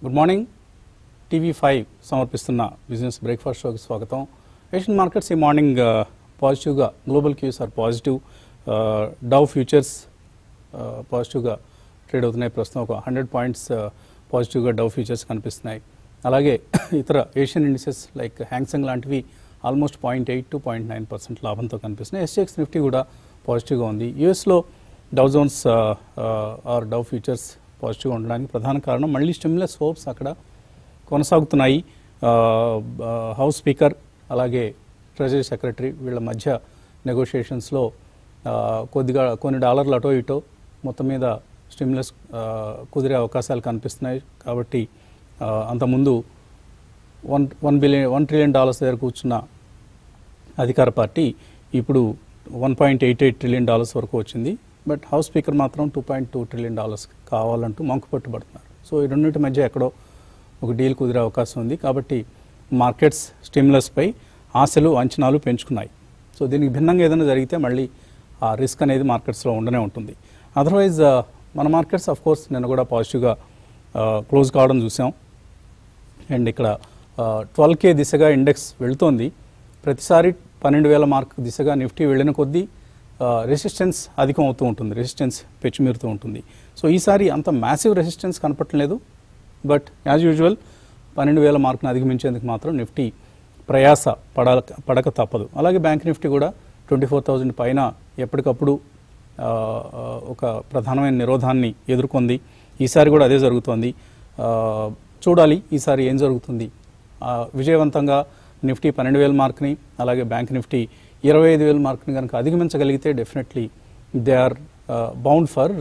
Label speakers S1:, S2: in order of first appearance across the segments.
S1: Good morning TV five సమర్పిస్తున్న business breakfast షోకి స్వాగతం ఏషియన్ మార్కెట్స్ ఈ మార్నింగ్ పాజిటివ్గా global cues are positive Dow futures పాజిటివ్గా ట్రేడ్ అవుతున్నాయి ప్రస్తుతం ఒక హండ్రెడ్ పాయింట్స్ పాజిటివ్గా డవ్ ఫ్యూచర్స్ కనిపిస్తున్నాయి అలాగే ఇతర ఏషియన్ ఇండిసెస్ లైక్ హ్యాంగ్సంగ్ లాంటివి almost point eight to point nine percent లాభంతో కనిపిస్తున్నాయి ఎస్ఎక్స్ నిఫ్టీ కూడా పాజిటివ్గా ఉంది యూఎస్లో Dow Jones are Dow futures పాజిటివ్గా ఉండడానికి ప్రధాన కారణం మళ్ళీ స్టిమ్యులస్ హోప్స్ అక్కడ కొనసాగుతున్నాయి హౌస్ స్పీకర్ అలాగే ట్రెజరీ సెక్రటరీ వీళ్ళ మధ్య నెగోషియేషన్స్లో కొద్దిగా కొన్ని డాలర్లు అటో ఇటో మొత్తం మీద స్టిమ్యులస్ కుదిరే అవకాశాలు కనిపిస్తున్నాయి కాబట్టి ఆ, అంతకుముందు one one billion one trillion dollars దగ్గర కూర్చున్న అధికార పార్టీ ఇప్పుడు one point eight eight trillion dollars వరకు వచ్చింది బట్ హౌస్ స్పీకర్ మాత్రం two point two trillion dollars కావాలంటూ మంకు పట్టుబడుతున్నారు సో ఈ రెండింటి మధ్య ఎక్కడో ఒక డీల్ కుదిరే అవకాశం ఉంది కాబట్టి మార్కెట్స్ స్టిమ్యులస్పై ఆశలు అంచనాలు పెంచుకున్నాయి సో దీనికి భిన్నంగా ఏదైనా జరిగితే మళ్ళీ ఆ రిస్క్ అనేది మార్కెట్స్లో ఉండనే ఉంటుంది అదర్వైజ్ మన మార్కెట్స్ ఆఫ్ కోర్స్ నిన్న కూడా పాజిటివ్గా క్లోజ్ కావడం చూసాం అండ్ ఇక్కడ ట్వెల్వ్ కే దిశగా ఇండెక్స్ వెళుతోంది ప్రతిసారి పన్నెండు వేల మార్క్ దిశగా నిఫ్టీ వెళ్ళిన కొద్దీ రెసిస్టెన్స్ అధికం అవుతూ ఉంటుంది రెసిస్టెన్స్ పెచ్చిమీరుతూ ఉంటుంది సో ఈసారి అంత మ్యాసివ్ రెసిస్టెన్స్ కనపట్టలేదు బట్ యాజ్ యూజువల్ పన్నెండు వేల మార్క్ను అధిగమించేందుకు మాత్రం నిఫ్టీ ప్రయాస పడాల పడక తప్పదు అలాగే బ్యాంక్ నిఫ్టీ కూడా ట్వంటీ ఫోర్ థౌజండ్ పైన ఎప్పటికప్పుడు ఆ, ఆ, ఒక ప్రధానమైన నిరోధాన్ని ఎదుర్కొంది ఈసారి కూడా అదే జరుగుతోంది ఆ, చూడాలి ఈసారి ఏం జరుగుతుంది ఆ, విజయవంతంగా నిఫ్టీ పన్నెండు వేల మార్క్ని అలాగే బ్యాంక్ నిఫ్టీ ఇరవై ఐదు వేల మార్క్ని కనుక అధిగమించగలిగితే definitely they are bound for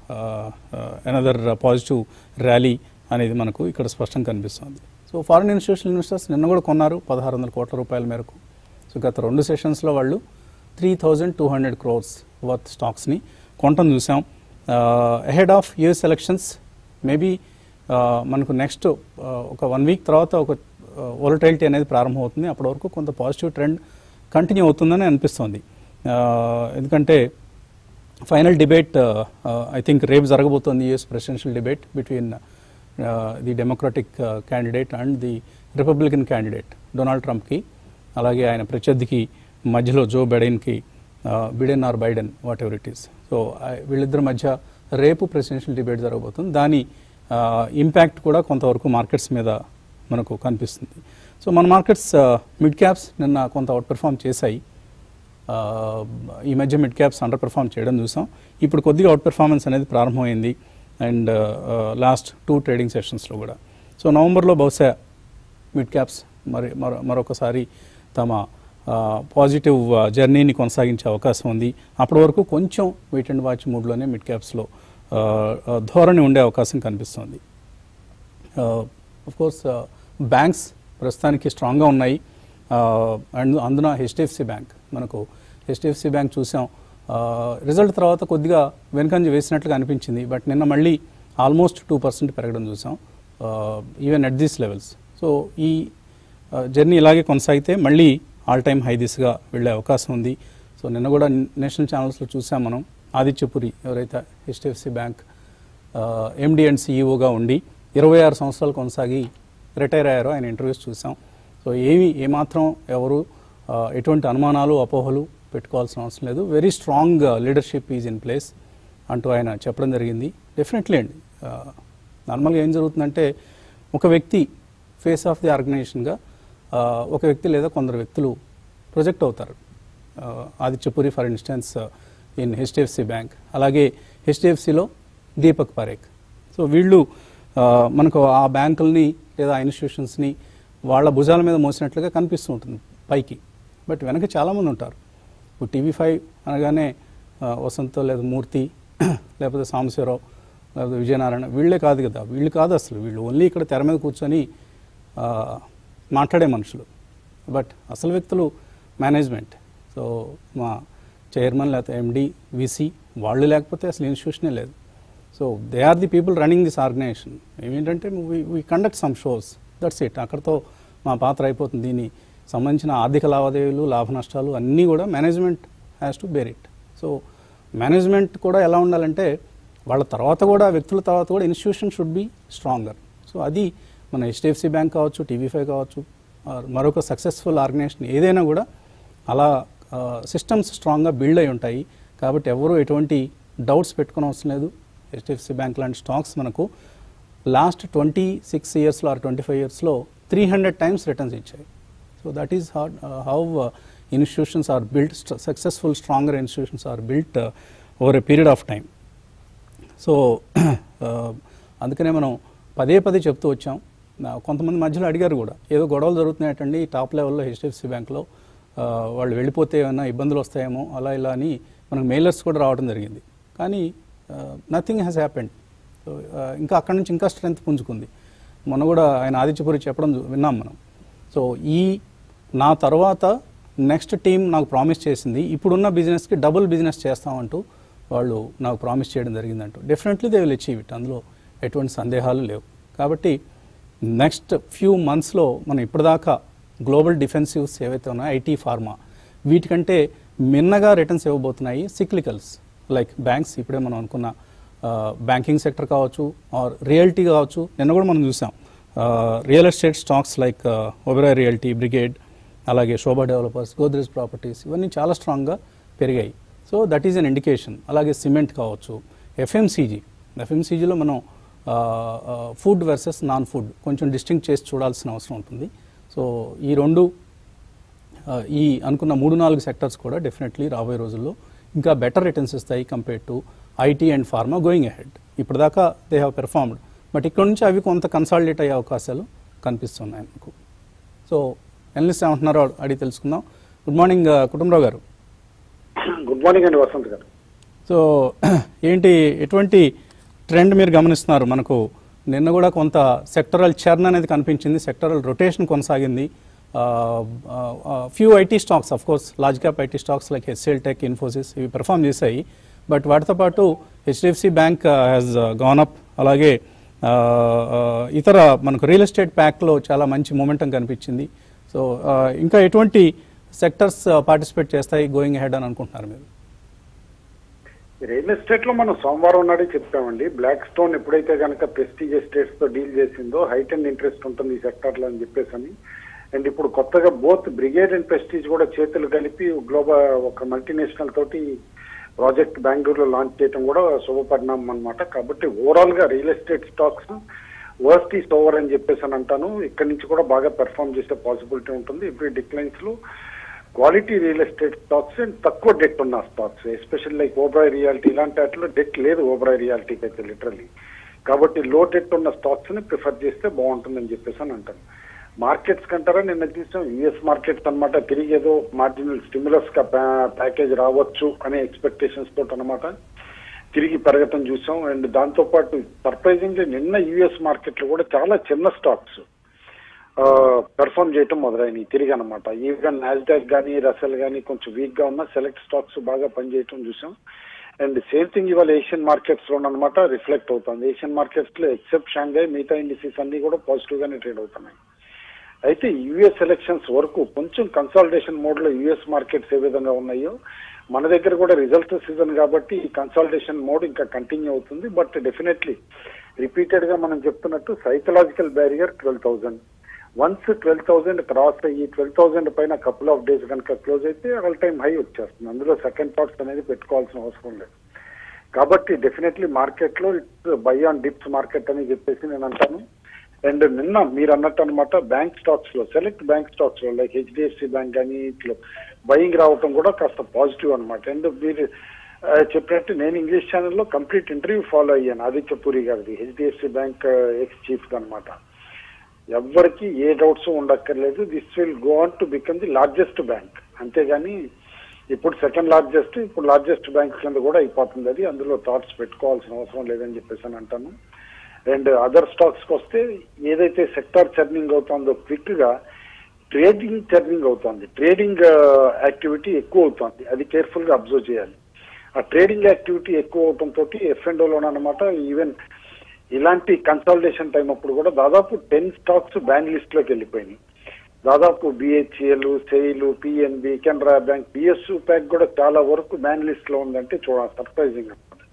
S1: another positive rally అనేది మనకు ఇక్కడ స్పష్టంగా కనిపిస్తుంది సో ఫారిన్ ఇన్స్టిట్యూషనల్ ఇన్వెస్టర్స్ నిన్న కూడా కొన్నారు పదహారు వందల కోట్ల రూపాయల మేరకు సో గత రెండు సెషన్స్లో వాళ్ళు three thousand two hundred crores worth స్టాక్స్ని కొనటం చూసాం ahead of US elections maybe మనకు నెక్స్ట్ ఒక వన్ వీక్ తర్వాత ఒక వోలటైలిటీ అనేది ప్రారంభమవుతుంది అప్పటి వరకు కొంత పాజిటివ్ ట్రెండ్ కంటిన్యూ అవుతుందని అనిపిస్తోంది ఆ, ఎందుకంటే ఫైనల్ డిబేట్ ఐ థింక్ రేపు జరగబోతోంది US presidential debate between the Democratic candidate and the Republican candidate Donald ట్రంప్కి అలాగే ఆయన ప్రత్యర్థికి మధ్యలో జో బైడెన్కి Biden or Biden whatever it is so వీళ్ళిద్దరి మధ్య రేపు ప్రెసిడెన్షియల్ డిబేట్ జరగబోతుంది దాని ఇంపాక్ట్ కూడా కొంతవరకు మార్కెట్స్ మీద మనకు కనిపిస్తుంది సో మన మార్కెట్స్ మిడ్ క్యాప్స్ నిన్న కొంత అవుట్ పెర్ఫామ్ చేశాయి ఆ, ఈ మధ్య మిడ్ క్యాప్స్ అండర్ పెర్ఫామ్ చేయడం చూసాం ఇప్పుడు కొద్దిగా అవుట్ పెర్ఫార్మెన్స్ అనేది ప్రారంభమైంది అండ్ లాస్ట్ టూ ట్రేడింగ్ సెషన్స్లో కూడా సో నవంబర్లో బహుశా మిడ్ క్యాప్స్ మరి మరో మరొకసారి తమ పాజిటివ్ జర్నీని కొనసాగించే అవకాశం ఉంది అప్పటి వరకు కొంచెం వెయిట్ అండ్ వాచ్ మూడ్లోనే మిడ్ క్యాప్స్లో ధోరణి ఉండే అవకాశం కనిపిస్తుంది కోర్స్ బ్యాంక్స్ ప్రస్తుతానికి స్ట్రాంగ్గా ఉన్నాయి అండ్ అందున హెచ్డిఎఫ్సి బ్యాంక్ మనకు హెచ్డిఎఫ్సి బ్యాంక్ చూసాం రిజల్ట్ తర్వాత కొద్దిగా వెనుకంజ వేసినట్లుగా అనిపించింది బట్ నిన్న మళ్ళీ ఆల్మోస్ట్ టూ పర్సెంట్ పెరగడం చూసాం even at these levels so ఈ జర్నీ ఇలాగే కొనసాగితే మళ్ళీ ఆల్ టైమ్ హై దిశగా వెళ్ళే అవకాశం ఉంది సో నిన్న కూడా నేషనల్ ఛానల్స్లో చూసాం మనం ఆదిత్యపురి ఎవరైతే హెచ్డిఎఫ్సి బ్యాంక్ ఎండి అండ్ సిఇఓగా ఉండి ఇరవై ఆరు సంవత్సరాలు కొనసాగి రిటైర్ అయ్యారో ఆయన ఇంటర్వ్యూస్ చూసాం సో ఏమి ఏమాత్రం ఎవరు ఆ, ఎటువంటి అనుమానాలు అపోహలు పెట్టుకోవాల్సిన అవసరం లేదు very strong leadership is in place అంటూ ఆయన చెప్పడం జరిగింది డెఫినెట్లీ అండి నార్మల్గా ఏం జరుగుతుందంటే ఒక వ్యక్తి ఫేస్ ఆఫ్ ది ఆర్గనైజేషన్గా ఆ, ఒక వ్యక్తి లేదా కొందరు వ్యక్తులు ప్రొజెక్ట్ అవుతారు ఆ, Aditya Puri for instance in HDFC Bank అలాగే హెచ్డిఎఫ్సిలో దీపక్ పరేఖ్ సో వీళ్ళు ఆ, మనకు ఆ బ్యాంకుల్ని లేదా ఆ ఇన్స్టిట్యూషన్స్ని వాళ్ళ భుజాల మీద మోసినట్లుగా కనిపిస్తూ ఉంటుంది పైకి బట్ వెనక చాలామంది ఉంటారు ఇప్పుడు టీవీ ఫైవ్ అనగానే ఆ, వసంత్ లేదా మూర్తి లేకపోతే సాంబశివరావు లేకపోతే విజయనారాయణ వీళ్ళే కాదు కదా వీళ్ళు కాదు అసలు వీళ్ళు ఓన్లీ ఇక్కడ తెర మీద కూర్చొని ఆ, మాట్లాడే మనుషులు బట్ అసలు వ్యక్తులు మేనేజ్మెంట్ సో మా చైర్మన్ లేకపోతే ఎండి విసి వాళ్ళు లేకపోతే అసలు ఇన్స్టిట్యూషనే లేదు so they are the people running this organisation ఏమిటంటే we conduct some shows that's it అక్కడతో మా పాత్ర అయిపోతుంది దీని సంబంధించిన ఆర్థిక లావాదేవీలు లాభ నష్టాలు అన్నీ కూడా management has to bear it so management కూడా ఎలా ఉండాలంటే వాళ్ళ తర్వాత కూడా వ్యక్తుల తర్వాత కూడా institution should be stronger so అది మన హెచ్డిఎఫ్సి బ్యాంక్ కావచ్చు టీవీ ఫైవ్ కావచ్చు ఆర్ మరొక సక్సెస్ఫుల్ ఆర్గనైజేషన్ ఏదైనా కూడా అలా సిస్టమ్స్ స్ట్రాంగ్గా బిల్డ్ అయి ఉంటాయి కాబట్టి ఎవరు ఎటువంటి డౌట్స్ పెట్టుకునే అవసరం లేదు హెచ్డిఎఫ్సి బ్యాంక్ లాంటి స్టాక్స్ మనకు లాస్ట్ ట్వంటీ సిక్స్ ఇయర్స్లో ఆర్ ట్వంటీ ఫైవ్ ఇయర్స్లో త్రీ హండ్రెడ్ టైమ్స్ రిటర్న్స్ ఇచ్చాయి so that is how how institutions are built successful stronger institutions are built over a period of time so అందుకనే మనం పదే పదే చెప్తూ వచ్చాం నా- కొంతమంది మధ్యలో అడిగారు కూడా ఏదో గొడవలు జరుగుతున్నాయటండి టాప్ లెవెల్లో హెచ్డిఎఫ్సి బ్యాంక్లో వాళ్ళు వెళ్ళిపోతే ఏమైనా ఇబ్బందులు వస్తాయేమో అలా ఇలా అని మనకు మెయిలర్స్ కూడా రావడం జరిగింది కానీ నథింగ్ హ్యాస్ హ్యాపెండ్ సో ఇంకా అక్కడి నుంచి ఇంకా స్ట్రెంగ్త్ పుంజుకుంది మొన్న కూడా ఆయన ఆదిత్యపురి చెప్పడం చూ- విన్నాం మనం సో ఈ నా తర్వాత నెక్స్ట్ టీం నాకు ప్రామిస్ చేసింది ఇప్పుడున్న బిజినెస్కి డబుల్ బిజినెస్ చేస్తామంటూ వాళ్ళు నాకు ప్రామిస్ చేయడం జరిగిందంటూ definitely they will achieve it అందులో ఎటువంటి సందేహాలు లేవు కాబట్టి నెక్స్ట్ ఫ్యూ మంత్స్లో మనం ఇప్పటిదాకా గ్లోబల్ డిఫెన్సివ్స్ ఏవైతే ఉన్నాయో ఐటీ ఫార్మా వీటికంటే మిన్నగా రిటర్న్స్ ఇవ్వబోతున్నాయి సిక్లికల్స్ లైక్ బ్యాంక్స్ ఇప్పుడే మనం అనుకున్న బ్యాంకింగ్ సెక్టర్ కావచ్చు ఆర్ రియాలిటీ కావచ్చు నిన్న కూడా మనం చూసాం real estate stocks like Oberoi Realty Brigade అలాగే శోభా డెవలపర్స్ గోద్రేజ్ ప్రాపర్టీస్ ఇవన్నీ చాలా స్ట్రాంగ్గా పెరిగాయి so that is an indication అలాగే సిమెంట్ కావచ్చు ఎఫ్ఎంసీజీ ఎఫ్ఎంసీజీలో మనం ఫుడ్ వర్సెస్ నాన్ ఫుడ్ కొంచెం డిస్టింక్ట్ చేసి చూడాల్సిన అవసరం ఉంటుంది సో ఈ రెండు ఆ, ఈ అనుకున్న మూడు నాలుగు సెక్టర్స్ కూడా డెఫినెట్లీ రాబోయే రోజుల్లో ఇంకా బెటర్ రిటర్న్స్ ఇస్తాయి compare to IT and pharma going ahead ఇప్పటిదాకా దే హ్యావ్ పెర్ఫార్మ్డ్ బట్ ఇక్కడ నుంచి అవి కొంత కన్సాలిడేట్ అయ్యే అవకాశాలు కనిపిస్తున్నాయి మనకు సో ఎనలిస్ట్ ఏమంటున్నారో అడిగి తెలుసుకుందాం గుడ్ మార్నింగ్ కుటుంబరావు గారు
S2: గుడ్ మార్నింగ్ అండి వసంత్ గారు
S1: సో ఏంటి ఎటువంటి ట్రెండ్ మీరు గమనిస్తున్నారు మనకు నిన్న కూడా కొంత సెక్టరల్ చర్న్ అనేది కనిపించింది సెక్టరల్ రొటేషన్ కొనసాగింది few IT stocks of course large cap IT stocks like HCL Tech Infosys ఇవి పెర్ఫామ్ చేశాయి బట్ వాటితో పాటు HDFC Bank has gone up అలాగే ఆ, ఆ, ఇతర మనకు రియల్ ఎస్టేట్ ప్యాక్లో చాలా మంచి మూమెంటం కనిపించింది సో ఆ, ఇంకా ఎటువంటి సెక్టర్స్ పార్టిసిపేట్ చేస్తాయి గోయింగ్ హెడ్ అని అనుకుంటున్నారు మీరు
S2: రియల్ ఎస్టేట్ లో మనం సోమవారం నాడే చెప్పామండి బ్లాక్ స్టోన్ ఎప్పుడైతే కనుక ప్రెస్టీజ్ ఎస్టేట్స్ తో డీల్ చేసిందో హైట్ అండ్ ఇంట్రెస్ట్ ఉంటుంది ఈ సెక్టర్ లో అని చెప్పేసి అని అండ్ ఇప్పుడు కొత్తగా బోత్ బ్రిగేడ్ అండ్ ప్రెస్టీజ్ కూడా చేతులు కలిపి గ్లోబల్ ఒక మల్టీనేషనల్ తోటి ప్రాజెక్ట్ బెంగళూరులో లాంచ్ చేయడం కూడా శుభపరిణామం అనమాట కాబట్టి ఓవరాల్ గా real estate stocks worst is over అని చెప్పేసి అని అంటాను ఇక్కడ నుంచి కూడా బాగా పెర్ఫామ్ చేసే పాసిబిలిటీ ఉంటుంది ఎవ్రీ డిక్లైన్స్ లో quality real estate stocks and తక్కువ డెట్ ఉన్న stocks especial like Oberoi Realty ఇలాంటి వాటిలో డెట్ లేదు ఓబ్రాయ్ రియాలిటీకి అయితే లిటరల్లీ కాబట్టి లో డెట్ ఉన్న స్టాక్స్ ని ప్రిఫర్ చేస్తే బాగుంటుందని చెప్పేసి అని అంటాను మార్కెట్స్ కంటారా నిన్న చూసాం యుఎస్ మార్కెట్స్ అన్నమాట తిరిగి ఏదో మార్జినల్ స్టిమ్యులస్ గా ప్యాకేజ్ రావచ్చు అనే ఎక్స్పెక్టేషన్స్ తోటి అనమాట తిరిగి పెరగటం చూసాం అండ్ దాంతో పాటు సర్ప్రైజింగ్లీ నిన్న యుఎస్ మార్కెట్ లో కూడా చాలా చిన్న స్టాక్స్ పెర్ఫామ్ చేయటం మొదలైనవి తిరిగి అనమాట ఈవెన్ నాస్డాక్ కానీ రసెల్ కానీ కొంచెం వీక్ గా ఉన్న సెలెక్ట్ స్టాక్స్ బాగా పనిచేయటం చూసాం అండ్ సేమ్ థింగ్ ఇవాళ ఏషియన్ మార్కెట్స్ లో అనమాట రిఫ్లెక్ట్ అవుతుంది ఏషియన్ మార్కెట్స్ లో ఎక్సెప్ట్ షాంఘై మిగతా ఇండిసీస్ అన్ని కూడా పాజిటివ్ గానే ట్రేడ్ అవుతున్నాయి అయితే యుఎస్ ఎలక్షన్స్ వరకు కొంచెం కన్సాలిడేషన్ మోడ్ లో యుఎస్ మార్కెట్స్ ఏ విధంగా ఉన్నాయో మన దగ్గర కూడా రిజల్ట్ సీజన్ కాబట్టి ఈ కన్సాలిడేషన్ మోడ్ ఇంకా కంటిన్యూ అవుతుంది బట్ డెఫినెట్లీ రిపీటెడ్ గా మనం చెప్తున్నట్టు psychological barrier twelve thousand once twelve thousand cross అయ్యి ట్వెల్వ్ థౌసండ్ పైన కపుల్ ఆఫ్ డేస్ కనుక క్లోజ్ అయితే ఆల్ టైమ్ హై వచ్చేస్తుంది అందులో సెకండ్ థాట్స్ అనేది పెట్టుకోవాల్సిన అవసరం లేదు కాబట్టి డెఫినెట్లీ మార్కెట్ లో it's buy on dips market అని చెప్పేసి నేను అంటాను అండ్ నిన్న మీరు అన్నట్టు అనమాట బ్యాంక్ స్టాక్స్ లో సెలెక్ట్ బ్యాంక్ స్టాక్స్ లో లైక్ హెచ్డిఎఫ్సి బ్యాంక్ కానీ ఇట్లా బయింగ్ రావటం కూడా కాస్త పాజిటివ్ అనమాట అండ్ మీరు ఆ, చెప్పినట్టు నేను ఇంగ్లీష్ ఛానల్లో కంప్లీట్ ఇంటర్వ్యూ ఫాలో అయ్యాను ఆదిత్య పూరి గారిది హెచ్డిఎఫ్సి బ్యాంక్ ఎక్స్ చీఫ్ అనమాట ఎవ్వరికి ఏ డౌట్స్ ఉండక్కర్లేదు this will go on to become the largest bank అంతేగాని ఇప్పుడు సెకండ్ లార్జెస్ట్ ఇప్పుడు లార్జెస్ట్ బ్యాంక్ కింద కూడా అయిపోతుంది అది అందులో థాట్స్ పెట్టుకోవాల్సిన అవసరం లేదని చెప్పేసి అని అంటాను అండ్ అదర్ స్టాక్స్ కి వస్తే ఏదైతే సెక్టార్ చర్నింగ్ అవుతుందో క్విక్ గా ట్రేడింగ్ చర్నింగ్ అవుతుంది ట్రేడింగ్ యాక్టివిటీ ఎక్కువ అవుతుంది అది కేర్ఫుల్ గా అబ్జర్వ్ చేయాలి ఆ ట్రేడింగ్ యాక్టివిటీ ఎక్కువ అవటం తోటి ఎఫ్ అండ్ అనమాట ఈవెన్ ఇలాంటి కన్సల్టేషన్ టైం అప్పుడు కూడా దాదాపు టెన్ స్టాక్స్ బ్యాన్ లిస్ట్ లోకి వెళ్ళిపోయినాయి దాదాపు BHEL SAIL PNB Canara bank PSU pack కూడా చాలా వరకు బ్యాన్ లిస్ట్ లో ఉందంటే చూడ సర్ప్రైజింగ్ అనమాట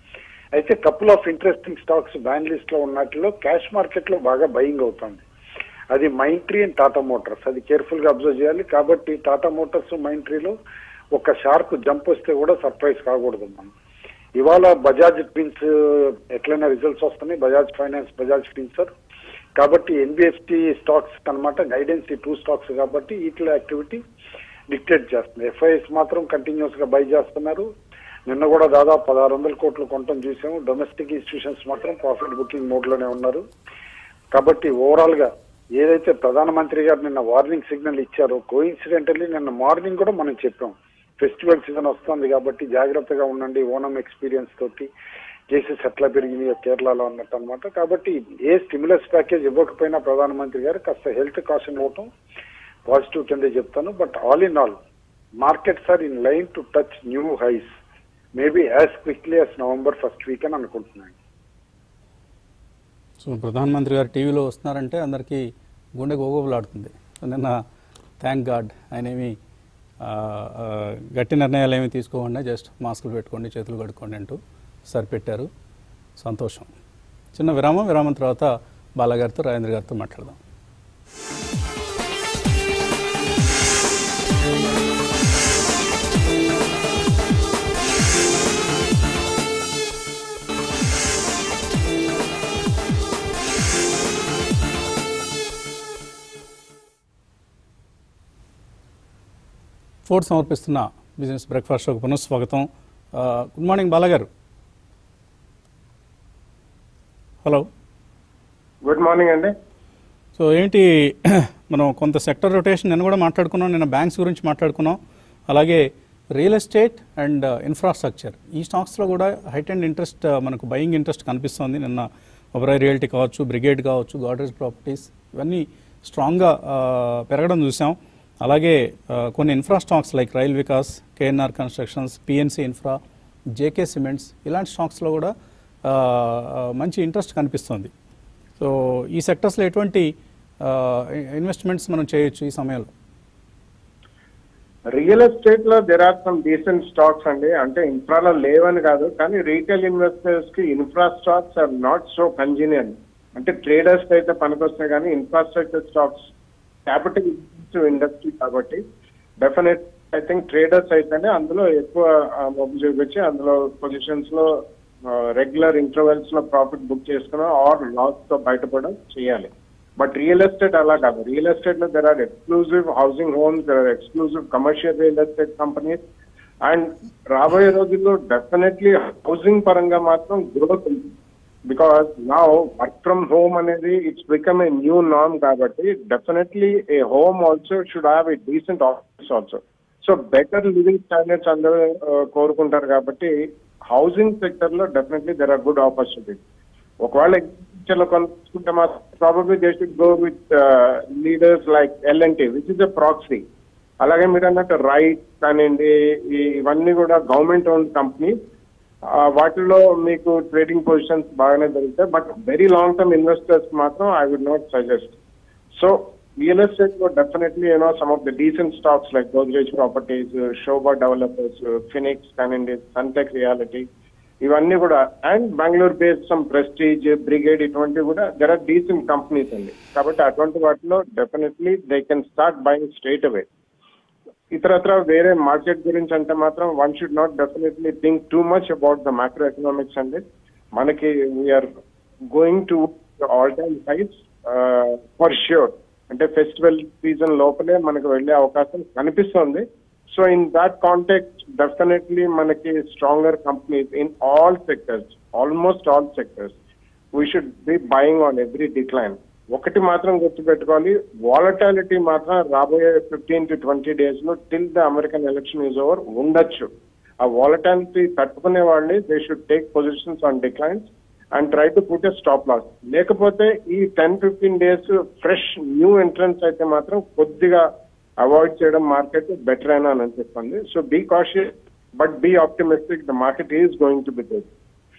S2: అయితే couple of interesting stocks ban list లో ఉన్నట్లో క్యాష్ మార్కెట్ లో బాగా బయింగ్ అవుతుంది అది మైంట్రీ అండ్ టాటా మోటార్స్ అది కేర్ఫుల్ గా అబ్జర్వ్ చేయాలి కాబట్టి టాటా మోటార్స్ మైంట్రీలో ఒక షార్ప్ జంప్ వస్తే కూడా సర్ప్రైజ్ కాకూడదు మనం ఇవాళ బజాజ్ ట్విన్స్ ఎట్లయినా రిజల్ట్స్ వస్తున్నాయి బజాజ్ ఫైనాన్స్ బజాజ్ ఫిన్సర్ కాబట్టి ఎన్బిఎఫ్టి స్టాక్స్ అన్నమాట గైడెన్స్ ఈ టూ స్టాక్స్ కాబట్టి వీటిలో యాక్టివిటీ డిక్టేట్ చేస్తుంది ఎఫ్ఐఎస్ మాత్రం కంటిన్యూస్ గా బై చేస్తున్నారు నిన్న కూడా దాదాపు పదహారు వందల కోట్లు కొనటం చూసాము డొమెస్టిక్ ఇన్స్టిట్యూషన్స్ మాత్రం ప్రాఫిట్ బుకింగ్ మోడ్ లోనే ఉన్నారు కాబట్టి ఓవరాల్ గా ఏదైతే ప్రధానమంత్రి గారు నిన్న వార్నింగ్ సిగ్నల్ ఇచ్చారో కోయిన్సిడెంటల్లీ నిన్న మార్నింగ్ కూడా మనం చెప్పాం ఫెస్టివల్ సీజన్ వస్తుంది కాబట్టి జాగ్రత్తగా ఉండండి ఓనం ఎక్స్పీరియన్స్ తోటి కేసెస్ ఎట్లా పెరిగినాయో కేరళలో అన్నట్టు అనమాట కాబట్టి ఏ స్టిమ్యులస్ ప్యాకేజ్ ఇవ్వకపోయినా ప్రధానమంత్రి గారు కాస్త హెల్త్ కాషన్ ఇవ్వటం పాజిటివ్ కింద చెప్తాను but all in all markets are in line to touch new highs maybe as quickly as November first week అని అనుకుంటున్నాను
S1: సో ప్రధానమంత్రి గారు టీవీలో వస్తున్నారంటే అందరికీ గుండె గోగోబులాడుతుంది సో నిన్న థ్యాంక్ గాడ్ ఆయన ఏమి ఆ, ఆ, గట్టి నిర్ణయాలు ఏమి తీసుకోకుండా జస్ట్ మాస్కులు పెట్టుకోండి చేతులు కడుక్కోండి అంటూ సరిపెట్టారు సంతోషం చిన్న విరామం విరామం తర్వాత బాలాగారితో రాజేంద్ర గారితో మాట్లాడదాం ఫోర్డ్ సమర్పిస్తున్న బిజినెస్ బ్రేక్ఫాస్ట్ షోకు పునఃస్వాగతం ఆ, గుడ్ మార్నింగ్ బాలాగారు హలో
S3: గుడ్ మార్నింగ్ అండి
S1: సో ఏంటి మనం కొంత సెక్టర్ రొటేషన్ నిన్న కూడా మాట్లాడుకున్నాం నిన్న బ్యాంక్స్ గురించి మాట్లాడుకున్నాం అలాగే రియల్ ఎస్టేట్ అండ్ ఇన్ఫ్రాస్ట్రక్చర్ ఈ స్టాక్స్లో కూడా హైట్ అండ్ ఇంట్రెస్ట్ మనకు బయింగ్ ఇంట్రెస్ట్ కనిపిస్తుంది నిన్న ఒబరాయ్ రియల్టీ కావచ్చు బ్రిగేడ్ కావచ్చు గాడ్రేజ్ ప్రాపర్టీస్ ఇవన్నీ స్ట్రాంగ్గా ఆ, పెరగడం చూసాం అలాగే ఆ, కొన్ని infra stocks like rail Vikas KNR constructions PNC infra JK cements ఇలాంటి స్టాక్స్లో కూడా ఆ, ఆ, మంచి ఇంట్రెస్ట్ కనిపిస్తుంది సో ఈ సెక్టర్స్లో ఎటువంటి ఇన్వెస్ట్మెంట్స్ మనం చేయొచ్చు ఈ సమయంలో
S3: రియల్ ఎస్టేట్ లో there are some decent stocks అండి అంటే ఇన్ఫ్రాలో లేవని కాదు కానీ రీటైల్ ఇన్వెస్టర్స్ కి infra stocks are not so convenient అంటే ట్రేడర్స్ అయితే పనికొస్తాయి కానీ ఇన్ఫ్రాస్ట్రక్చర్ స్టాక్స్ క్యాపిటల్ ఇండస్ట్రీ కాబట్టి డెఫినెట్ ఐ థింక్ ట్రేడర్స్ అయితేనే అందులో ఎక్కువ మొబైల్ చూపించి అందులో పొజిషన్స్ లో రెగ్యులర్ ఇంటర్వెల్స్ లో ప్రాఫిట్ బుక్ చేసుకుని ఆర్ లాస్ తో బయటపడడం చేయాలి బట్ రియల్ ఎస్టేట్ అలా కాదు రియల్ ఎస్టేట్ లో there are exclusive housing homes there are exclusive commercial real estate companies and రాబోయే రోజుల్లో డెఫినెట్లీ హౌసింగ్ పరంగా మాత్రం గ్రోత్ ఉంది బికాస్ నా వర్క్ ఫ్రమ్ హోమ్ అనేది it's become a new norm కాబట్టి definitely a home also should have a decent office also so better living standards అందరూ uh, కోరుకుంటారు కాబట్టి హౌసింగ్ సెక్టర్ లో definitely there are good opportunities ఒకవేళ exhibition లో కొనుక్కుంటే మాత్రం probably they should go with leaders like L and T which is a proxy అలాగే మీరు అన్నట్టు రైట్ కానివ్వండి ఈ- ఇవన్నీ కూడా గవర్నమెంట్ ఓన్ కంపెనీ వాటిల్లో మీకు ట్రేడింగ్ పొజిషన్స్ బాగానే దొరుకుతాయి but very long term investors మాత్రం I would not suggest so real estate లో definitely you know some of the decent stocks like Godrej properties Sobha developers Phoenix కానివ్వండి సన్టెక్ రియాలిటీ ఇవన్నీ కూడా and Bengaluru based some Prestige Brigade ఇటువంటివి కూడా there are decent companies అండి కాబట్టి అటువంటి వాటిలో definitely they can start buying straight away ఇతరత్ర వేరే మార్కెట్ గురించి అంటే మాత్రం one should not definitely think too much about the macro economics అండి మనకి we're going to all time highs for sure అంటే ఫెస్టివల్ సీజన్ లోపలే మనకు వెళ్ళే అవకాశం కనిపిస్తుంది so in that context definitely మనకి stronger companies in all sectors almost all sectors we should be buying on every decline ఒకటి మాత్రం గుర్తుపెట్టుకోవాలి వాలటాలిటీ మాత్రం రాబోయే ఫిఫ్టీన్ టు ట్వంటీ డేస్ లో till the American election is over ఉండొచ్చు ఆ volatility తట్టుకునే వాళ్ళని they should take positions on declines and try to put a stop loss లేకపోతే ఈ ten fifteen days fresh new entrants అయితే మాత్రం కొద్దిగా అవాయిడ్ చేయడం మార్కెట్ బెటర్ అయినా అని అనిపిస్తుంది so be cautious but be optimistic the market is going to be good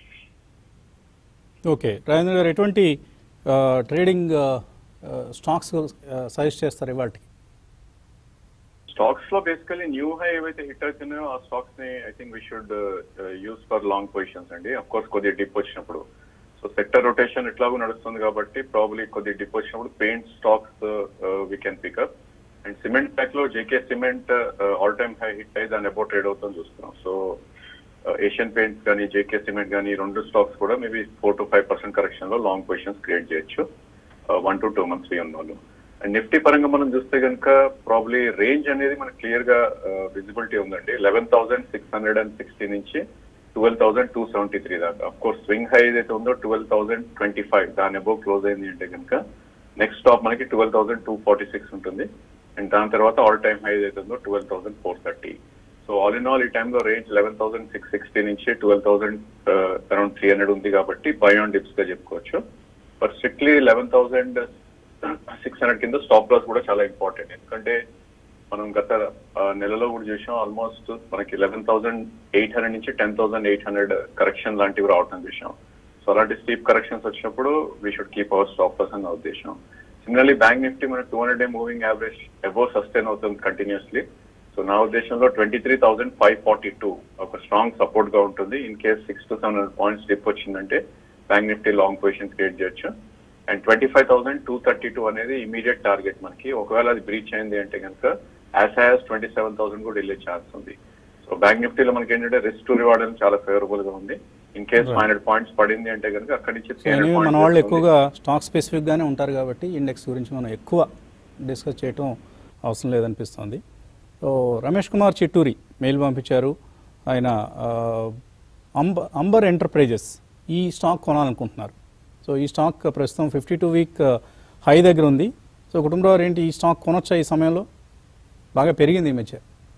S1: okay Rajendra గారు ఎటువంటి ట్రేడింగ్ స్టాక్స్ సజెస్ట్ చేస్తారు ఇవాటికి
S4: స్టాక్స్ లో బేసికలీ న్యూ హై ఏవైతే హిట్ అవుతున్నాయో ఆ స్టాక్స్ ని I think we should use for long positions అండి అఫ్ కోర్స్ కొద్దిగా డిప్ వచ్చినప్పుడు సో సెక్టర్ రొటేషన్ ఎట్లాగో నడుస్తుంది కాబట్టి ప్రాబ్లీ కొద్దిగా డిప్ వచ్చినప్పుడు paint stocks we can pick up and cement pack లో JK cement all time high hit అయ్యి దాన్ని అబౌట్ ట్రేడ్ అవుతుంది చూస్తున్నాం సో ఏషియన్ పెయింట్స్ కానీ జేకే సిమెంట్ కానీ రెండు స్టాక్స్ కూడా maybe four to five percent correction లో లాంగ్ పొజిషన్స్ క్రియేట్ చేయొచ్చు వన్ టు టూ మంత్స్ ఉన్న వాళ్ళు అండ్ నిఫ్టీ పరంగా మనం చూస్తే కనుక ప్రాబ్లీ రేంజ్ అనేది మనకు క్లియర్ గా విజిబిలిటీ ఉందండి eleven thousand six hundred and sixty నుంచి twelve thousand two seventy three దాకా అఫ్ కోర్స్ స్వింగ్ హై ఏదైతే ఉందో ట్వెల్వ్ థౌసండ్ ట్వంటీ ఫైవ్ దాని అబౌవ్ క్లోజ్ అయింది అంటే కనుక నెక్స్ట్ స్టాప్ మనకి twelve thousand two forty six ఉంటుంది అండ్ దాని తర్వాత ఆల్ టైమ్ హై ఏదైతే ఉందో twelve thousand four thirty so all in all ఈ టైంలో range eleven thousand six sixty నుంచి twelve thousand around three hundred ఉంది కాబట్టి బై ఆన్ డిప్స్ గా చెప్పుకోవచ్చు but strictly eleven thousand six hundred కింద స్టాప్ లాస్ కూడా చాలా ఇంపార్టెంట్ ఎందుకంటే మనం గత ఆ, నెలలో కూడా చూసాం ఆల్మోస్ట్ మనకి లెవెన్ థౌసండ్ ఎయిట్ హండ్రెడ్ నుంచి ten thousand eight hundred correction లాంటివి రావటం చూసాం సో అలాంటి స్టీప్ కరెక్షన్స్ వచ్చినప్పుడు we should keep our stop loss అని నా ఉద్దేశం సిమిలర్లీ బ్యాంక్ నిఫ్టీ మన two hundred day moving average above sustain అవుతుంది కంటిన్యూస్లీ సో నా ఉద్దేశంలో twenty three thousand five forty two ఒక స్ట్రాంగ్ సపోర్ట్ గా ఉంటుంది in case six to seven hundred points dip వచ్చిందంటే bank Nifty long position create చేయొచ్చు and twenty five thousand two thirty two అనేది immediate target మనకి ఒకవేళ అది బ్రీచ్ అయింది అంటే కనుక as highs twenty seven thousand కూడా వెళ్ళే ఛాన్స్ ఉంది సో బ్యాంక్ నిఫ్టీలో మనకి ఏంటంటే రిస్క్ టు రివార్డ్ అని చాలా ఫేవరబుల్ గా ఉంది in case five hundred points పడింది అంటే కనుక అక్కడి నుంచి
S1: సో
S4: 300
S1: anyway,
S4: points
S1: మన వాళ్ళు
S4: వస్తుంది.
S1: ఎక్కువగా స్టాక్ స్పెసిఫిక్గానే ఉంటారు కాబట్టి ఇండెక్స్ గురించి మనం ఎక్కువ డిస్కస్ చేయటం అవసరం లేదనిపిస్తోంది సో రమేష్ కుమార్ చిట్టూరి మెయిల్ పంపించారు ఆయన ఆ, అంబ అంబర్ ఎంటర్ప్రైజెస్ ఈ స్టాక్ కొనాలనుకుంటున్నారు సో ఈ స్టాక్ ప్రస్తుతం ఫిఫ్టీ టూ వీక్ హై దగ్గర ఉంది సో కుటుంబరావు ఏంటి ఈ స్టాక్ కొనొచ్చా ఈ సమయంలో బాగా పెరిగింది ఈ మధ్య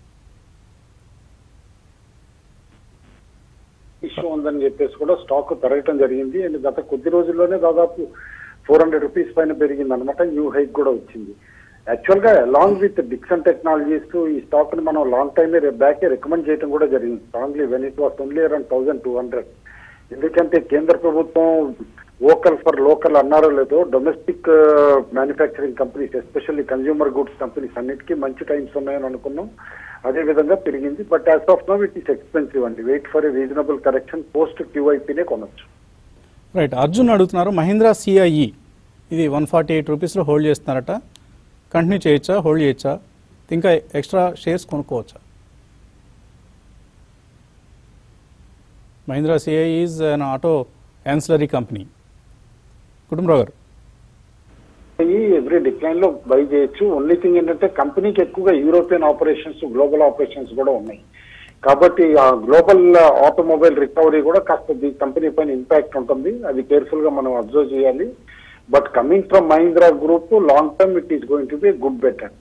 S2: ఇష్యూ ఉందని చెప్పేసి కూడా స్టాక్ పెరగటం జరిగింది అండ్ గత కొద్ది రోజుల్లోనే దాదాపు ఫోర్ హండ్రెడ్ రూపీస్ పైన పెరిగింది అనమాట న్యూ హైక్ కూడా వచ్చింది యాక్చువల్ గా అలాంగ్ విత్ డిక్సన్ టెక్నాలజీస్ ఈ స్టాక్ ని మనం లాంగ్ టైమ్ బ్యాక్ రికమెండ్ చేయడం కూడా జరిగింది strongly when it was only around thousand two hundred ఎందుకంటే కేంద్ర ప్రభుత్వం వోకల్ ఫర్ లోకల్ అన్నారో లేదో domestic manufacturing companies especially consumer goods companies అన్నిటికీ మంచి టైమ్స్ ఉన్నాయని అనుకున్నాం అదే విధంగా పెరిగింది but as of now it is expensive అండి wait for a reasonable correction post క్యూఐపీనే కొనొచ్చు
S1: రైట్ అర్జున్ అడుగుతున్నారు మహీంద్రా సిఐఈ ఇది వన్ ఫార్టీ ఎయిట్ రూపీస్లో హోల్డ్ చేస్తున్నారట కంటిన్యూ చేయొచ్చా హోల్డ్ చేయొచ్చా ఇంకా ఎక్స్ట్రా షేర్స్ కొనుక్కోవచ్చా Mahindra CIE is an auto ancillary company Kutumbarao గారు
S2: ఎవ్రీ డిక్లైన్ లో బై చేయొచ్చు ఓన్లీ థింగ్ ఏంటంటే కంపెనీకి ఎక్కువగా యూరోపియన్ ఆపరేషన్స్ గ్లోబల్ ఆపరేషన్స్ కూడా ఉన్నాయి కాబట్టి ఆ గ్లోబల్ ఆటోమొబైల్ రికవరీ కూడా కాస్త ఈ కంపెనీ పైన ఇంపాక్ట్ ఉంటుంది అది కేర్ఫుల్ గా మనం అబ్జర్వ్ చేయాలి but coming from Mahindra group long term it is going to be good better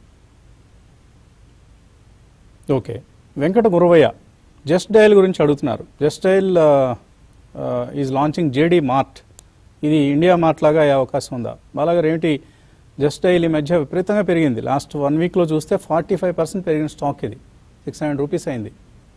S1: okay Venkata Guravaiah Just Dial గురించి అడుగుతున్నారు Just Dial is launching JD Mart ఇది ఇండియా మార్ట్ లాగా అయ్యే అవకాశం ఉందా బాలాగారు ఏంటి జస్ట్ డయల్ ఈ మధ్య విపరీతంగా పెరిగింది లాస్ట్ వన్ వీక్లో చూస్తే ఫార్టీ ఫైవ్ పర్సెంట్ పెరిగిన స్టాక్ ఇది సిక్స్ హండ్రెడ్ రూపీస్ అయింది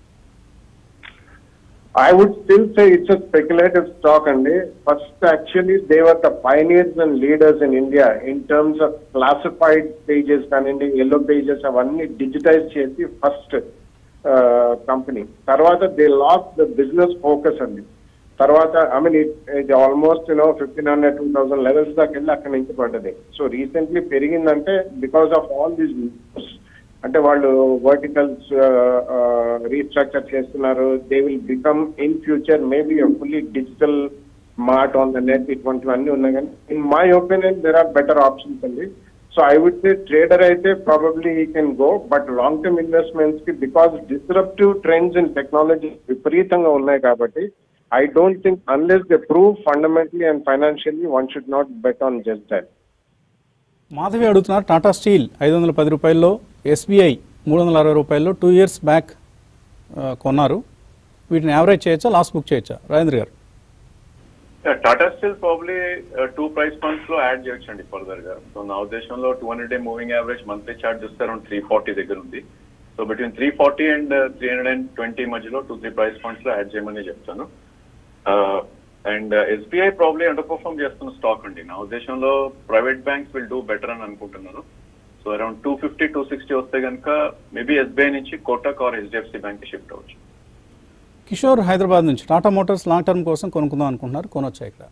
S3: I would still say it's a speculative stock, and first actually they were the pioneers and leaders in India in terms of classified pages and yellow pages అవన్నీ digitize చేసి first company తర్వాత they lost the business focus అండి తర్వాత I mean it almost you know fifteen hundred two thousand levels దాకా వెళ్ళి అక్కడి నుంచి పడ్డది సో రీసెంట్లీ పెరిగిందంటే బికాస్ ఆఫ్ ఆల్ దీస్ అంటే వాళ్ళు వర్టికల్స్ రీస్ట్రక్చర్ చేస్తున్నారు they will become in future maybe fully digital mart on the net ఇటువంటివన్నీ ఉన్నాయి కానీ in my opinion there are better options అండి so I would say trader అయితే probably ఈ can go but long term investments కి because disruptive trends in technology విపరీతంగా ఉన్నాయి కాబట్టి I don't think unless they prove fundamentally and financially one should not bet on just that
S1: Madhavi అడుగుతున్నారు Tata steel ఐదు వందల పది రూపాయల్లో ఎస్బీఐ మూడు వందల అరవై రూపాయల్లో టూ ఇయర్స్ బ్యాక్ కొన్నారు వీటిని యావరేజ్ చేయొచ్చా లాస్ట్ బుక్ చేయొచ్చా రాజేంద్ర గారు
S4: Tata steel probably two price points లో యాడ్ చేయొచ్చండి ఫర్దర్ గా సో నా ఉద్దేశంలో two hundred day moving average monthly chart చూస్తే అరౌండ్ త్రీ ఫార్టీ దగ్గర ఉంది so between three forty and three hundred and twenty మధ్యలో టూ త్రీ ప్రైస్ పాయింట్స్ లో యాడ్ చేయమని చెప్తాను and SBI probably under perform చేస్తున్న స్టాక్ అండి నా ఉద్దేశంలో private banks will do better అని అనుకుంటున్నాను so around two fifty two sixty వస్తే కనుక మేబీ ఎస్బీఐ నుంచి కోటక్ ఆర్ హెచ్డిఎఫ్సి బ్యాంక్ కి షిఫ్ట్ అవ్వచ్చు
S1: కిషోర్ హైదరాబాద్ నుంచి టాటా మోటార్స్ లాంగ్ టర్మ్ కోసం కొనుక్కుందాం అనుకుంటున్నారు కొనొచ్చా ఇక్కడ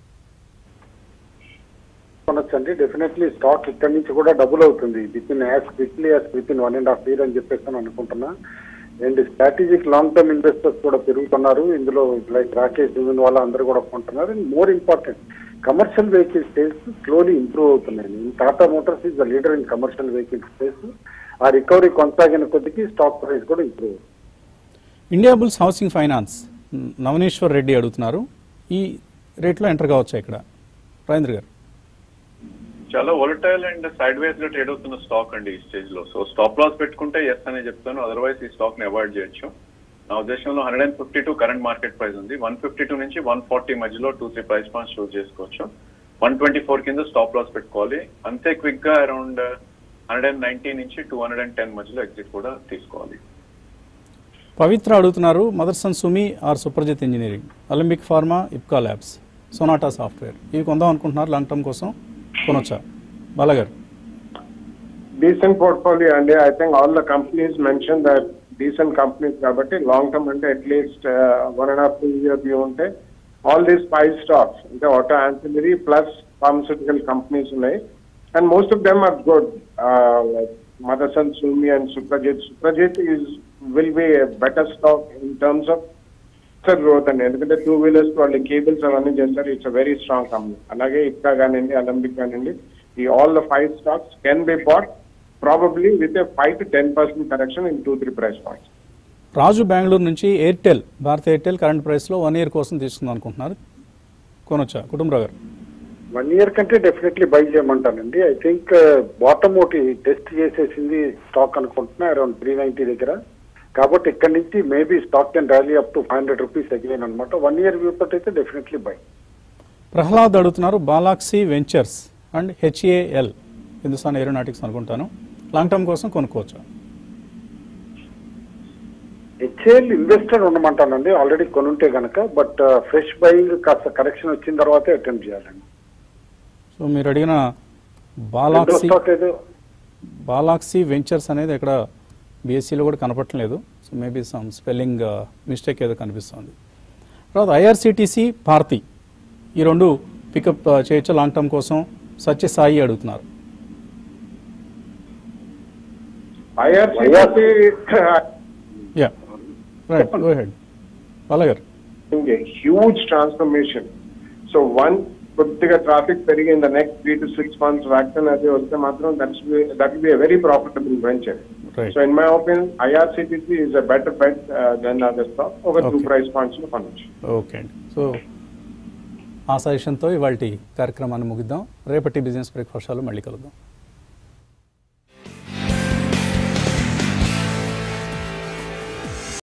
S2: కొనొచ్చండి డెఫినెట్లీ స్టాక్ ఇక్కడ నుంచి కూడా డబుల్ అవుతుంది within as quickly as within one and half year అని చెప్పేసి అని అనుకుంటున్నా and strategic long term investors కూడా పెరుగుతున్నారు ఇందులో లైక్ రాకేష్ దివిన్ వాళ్ళ అందరూ కూడా కొంటున్నారు and more important commercial vehicle space slowly improve అవుతున్నాయి Tata Motors is the leader in commercial vehicle space ఆ రికవరీ కొనసాగిన కొద్దికి స్టాక్ ప్రైస్ కూడా ఇంప్రూవ్ అవుతుంది
S1: India Bulls housing finance hmm, Navaneeshwar Reddy అడుగుతున్నారు ఈ రేట్లో ఎంటర్ కావచ్చా ఇక్కడ రాజేంద్ర గారు
S4: చాలా వొలటైల్ అండ్ సైడ్ వేస్ గా ట్రేడ్ అవుతున్న స్టాక్ అండి ఈ స్టేజ్ లో సో స్టాప్ లాస్ పెట్టుకుంటే ఎస్ అనే చెప్తాను అదర్వైజ్ ఈ స్టాక్ ని అవాయిడ్ చేయొచ్చు నా ఉద్దేశంలో hundred and fifty two current market price ఉంది వన్ ఫిఫ్టీ టూ నుంచి వన్ ఫార్టీ మధ్యలో two three price points choose చేసుకోవచ్చు వన్ ట్వంటీ ఫోర్ కింద స్టాప్ లాస్ పెట్టుకోవాలి అంతే క్విక్ గా అరౌండ్ హండ్రెడ్ అండ్ నైన్టీ నుంచి టూ హండ్రెడ్ అండ్ టెన్ మధ్యలో ఎగ్జిట్ కూడా తీసుకోవాలి
S1: పవిత్ర అడుగుతున్నారు Motherson Sumi or Suprajit engineering Alembic pharma Ipca labs Sonata software ఇవి కొందాం అనుకుంటున్నారు లాంగ్ టర్మ్ కోసం కొనొచ్చా బాలగారు
S3: డీసెంట్ పోర్ట్ఫోలియో అండి I think all the companies mention that decent companies కాబట్టి లాంగ్ టర్మ్ అంటే at least one and half two year view ఉంటే ఆల్ దీస్ ఫైవ్ స్టాక్స్ అంటే auto ancillary plus pharmaceutical companies ఉన్నాయి and most of them are good like Motherson Sumi and Suprajit Suprajit is will be better stock in terms of future growth అండి ఎందుకంటే two wheelers వాళ్ళు cables అవన్నీ చేస్తారు it's a very strong company అలాగే ఇక్కా కానివ్వండి అలంబిక్ కానివ్వండి ఈ all the five stocks can be bought probably with a five to ten percent correction in two three price points
S1: Raju Bengaluru నుంచి ఎయిర్టెల్ భారత్ ఎయిర్టెల్ కరెంట్ ప్రైస్లో వన్ ఇయర్ కోసం తీసుకుందాం అనుకుంటున్నారు కొనొచ్చా కుటుంబరావు గారు
S2: వన్ ఇయర్ కంటే డెఫినెట్లీ బై చేయమంటానండి ఐ థింక్ బాటమ్ ఒకటి టెస్ట్ చేసేసింది స్టాక్ అనుకుంటున్నా అరౌండ్ త్రీ నైన్టీ దగ్గర కాబట్టి ఇక్కడ నుంచి maybe stock can rally up to five hundred rupees again అనమాట వన్ ఇయర్ వ్యూ తోటి అయితే డెఫినెట్లీ బై
S1: ప్రహ్లాద్ అడుగుతున్నారు Balaxi ventures and HAL Hindustan aeronautics అనుకుంటాను లాంగ్ టర్మ్ కోసం కొనుక్కోవచ్చా
S2: హెచ్ఏఎల్ ఇన్వెస్టర్ ఉండమంటానండి ఆల్రెడీ కొనుంటే గనక బట్ ఫ్రెష్ బయింగ్ కాస్త కరెక్షన్ వచ్చిన తర్వాత అటెంప్ట్ చేయాలండి
S1: సో మీరు అడిగిన
S2: రెండో
S1: బాలాక్సీ
S2: స్టాక్ ఏదో
S1: బాలాక్సీ వెంచర్స్ అనేది ఇక్కడ బీఎస్సీలో కూడా కనపడట్లేదు so maybe some spelling mistake ఏదో కనిపిస్తుంది తర్వాత ఐఆర్సిటీసీ భారతి ఈ రెండు పికప్ చేయొచ్చు లాంగ్ టర్మ్ కోసం సత్యసాయి అడుగుతున్నారు
S3: IRCTC
S1: yeah right go ahead బాలగారు
S3: హ్యూజ్ ట్రాన్స్ఫర్మేషన్ సో వన్ కొద్దిగా ట్రాఫిక్ పెరిగి in the next three to six months vaccine అది వస్తే మాత్రం that's that be very profitable venture
S1: Right.
S3: So in my opinion IRCTC is a better bet than other stock ఒక two
S1: Okay.
S3: Price points లో కొనొచ్చు
S1: okay అండి so ఆ సజెషన్తో ఇవాళ కార్యక్రమాన్ని ముగిద్దాం రేపటి బిజినెస్ బ్రేక్ఫాస్ట్లో మళ్ళీ కలుద్దాం